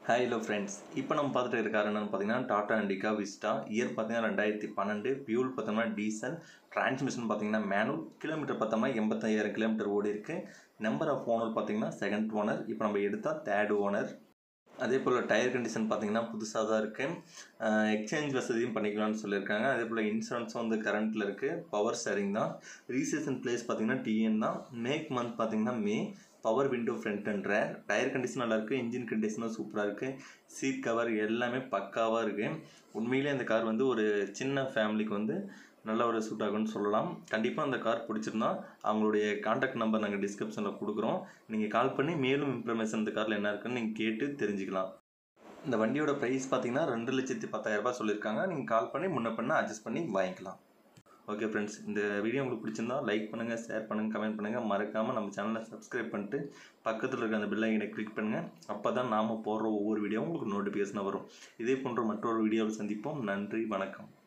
hi hello friends இப்போ நம்ம பார்த்துட்டு இருக்க கார் என்னன்னு பார்த்தீங்கன்னா டாடா இண்டிகா விஸ்டா இயர் பார்த்தீங்கன்னா ரெண்டாயிரத்தி பன்னெண்டு பியூல் பார்த்தோம்னா டீசல் டிரான்ஸ்மிஷன் பார்த்தீங்கன்னா மேனுவல் கிலோமீட்டர் பார்த்தோம்னா எண்பத்தாயிரம் கிலோமீட்டர் ஓடி இருக்கு நம்பர் ஆஃப் ஓனர் பார்த்தீங்கன்னா செகண்ட் ஓனர் இப்போ நம்ம எடுத்தால் தேர்ட் ஓனர் அதே போல் டயர் கண்டிஷன் பார்த்தீங்கன்னா புதுசாக தான் இருக்குது எக்ஸ்சேஞ்ச் வசதியும் பண்ணிக்கலாம்னு சொல்லியிருக்காங்க அதே போல் இன்சூரன்ஸும் வந்து கரண்ட்டில் இருக்குது பவர் ஷேரிங் தான் ரீசேஷன் பிளேஸ் பார்த்தீங்கன்னா டிஎன் தான் மேக் மந்த் பார்த்தீங்கன்னா மே பவர் விண்டோ ஃப்ரண்ட்ன்ற டயர் கண்டிஷன் நல்லா இருக்குது இன்ஜின் கண்டிஷனும் சூப்பராக இருக்குது சீட் கவர் எல்லாமே பக்காவாக இருக்குது உண்மையிலே இந்த கார் வந்து ஒரு சின்ன ஃபேமிலிக்கு வந்து நல்ல ஒரு சூட் ஆகும்னு சொல்லலாம் கண்டிப்பாக அந்த கார் பிடிச்சிருந்தா அவங்களுடைய காண்டாக்ட் நம்பர் நாங்கள் டிஸ்கிரிப்ஷனில் கொடுக்குறோம் நீங்கள் கால் பண்ணி மேலும் இன்ஃபர்மேஷன் இந்த காரில் என்ன இருக்குன்னு நீங்கள் கேட்டு தெரிஞ்சுக்கலாம் இந்த வண்டியோட ப்ரைஸ் பார்த்தீங்கன்னா ரெண்டு லட்சத்தி பத்தாயிரரூபா சொல்லியிருக்காங்க நீங்கள் கால் பண்ணி முன்ன பண்ண அட்ஜஸ்ட் பண்ணி வாங்கிக்கலாம் ஓகே ஃப்ரெண்ட்ஸ் இந்த வீடியோ உங்களுக்கு பிடிச்சிருந்தா லைக் பண்ணுங்கள் ஷேர் பண்ணுங்கள் கமெண்ட் பண்ணுங்கள் மறக்காமல் நம்ம சேனலை சப்ஸ்கிரைப் பண்ணிட்டு பக்கத்தில் இருக்க அந்த பெல்லைக்கனை கிளிக் பண்ணுங்கள் அப்போ தான் நாம் போடுற ஒவ்வொரு வீடியோவும் உங்களுக்கு நோட்டிஃபிகேஷனாக வரும் இதே போன்ற மற்றொரு வீடியோவில் சந்திப்போம் நன்றி வணக்கம்